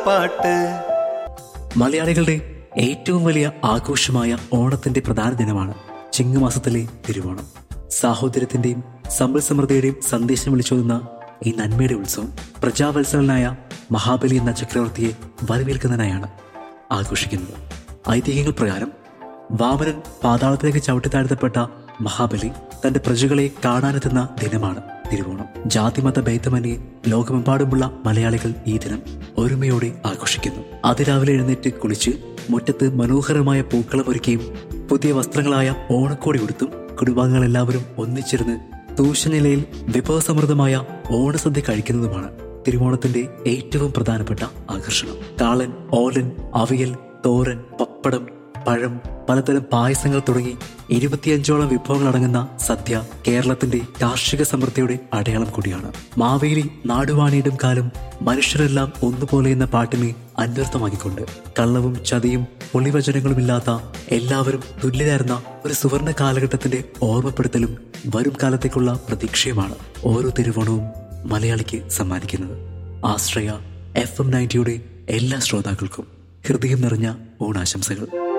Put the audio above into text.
പാട്ട് മലയാളികളുടെ ഏറ്റവും വലിയ ആഘോഷമായ ഓണത്തിന്റെ പ്രധാന ദിനമാണ് ചിങ്ങമാസത്തിലെ തിരുവോണം സാഹോദര്യത്തിന്റെയും സമ്പൽ സമൃദ്ധിയുടെയും സന്ദേശം വിളിച്ചോതുന്ന ഈ നന്മയുടെ ഉത്സവം പ്രജാവത്സരനായ മഹാബലി എന്ന ചക്രവർത്തിയെ വരവേൽക്കുന്നതിനായാണ് ആഘോഷിക്കുന്നത് ഐതിഹ്യങ്ങൾ പ്രകാരം വാമനൻ പാതാളത്തിലേക്ക് ചവിട്ടി താഴ്ത്തപ്പെട്ട മഹാബലി തന്റെ പ്രജകളെ കാണാനെത്തുന്ന ദിനമാണ് തിരുവോണം ജാതിമത ഭേദമന്യേ ലോകമെമ്പാടുമുള്ള മലയാളികൾ ഈ ദിനം ഒരുമയോടെ ആഘോഷിക്കുന്നു അതിരാവിലെ എഴുന്നേറ്റ് കുളിച്ച് മുറ്റത്ത് മനോഹരമായ പൂക്കളം ഒരുക്കിയും പുതിയ വസ്ത്രങ്ങളായ ഓണക്കോടി ഉടുത്തും കുടുംബാംഗങ്ങൾ എല്ലാവരും ഒന്നിച്ചിരുന്ന് തൂശനിലയിൽ വിഭവസമൃദ്ധമായ ഓണസദ്യ കഴിക്കുന്നതുമാണ് തിരുവോണത്തിന്റെ ഏറ്റവും പ്രധാനപ്പെട്ട ആകർഷണം കാളൻ ഓലൻ അവിയൽ തോരൻ പപ്പടം പഴം പലതരം പായസങ്ങൾ തുടങ്ങി ഇരുപത്തിയഞ്ചോളം വിഭവങ്ങൾ അടങ്ങുന്ന സദ്യ കേരളത്തിന്റെ കാർഷിക സമൃദ്ധിയുടെ അടയാളം കൂടിയാണ് മാവേലി നാടുവാണിയിടും കാലം മനുഷ്യരെല്ലാം ഒന്നുപോലെ എന്ന പാട്ടിനെ അന്വർത്ഥമാക്കിക്കൊണ്ട് കള്ളവും ചതിയും ഒളിവചനങ്ങളുമില്ലാത്ത എല്ലാവരും തുല്യരായിരുന്ന ഒരു സുവർണ കാലഘട്ടത്തിന്റെ ഓർമ്മപ്പെടുത്തലും വരും കാലത്തേക്കുള്ള പ്രതീക്ഷയുമാണ് ഓരോ തിരുവോണവും മലയാളിക്ക് സമ്മാനിക്കുന്നത് ആശ്രയ എഫ് എം നയൻറ്റിയുടെ എല്ലാ ശ്രോതാക്കൾക്കും ഹൃദയം നിറഞ്ഞ ഓണാശംസകൾ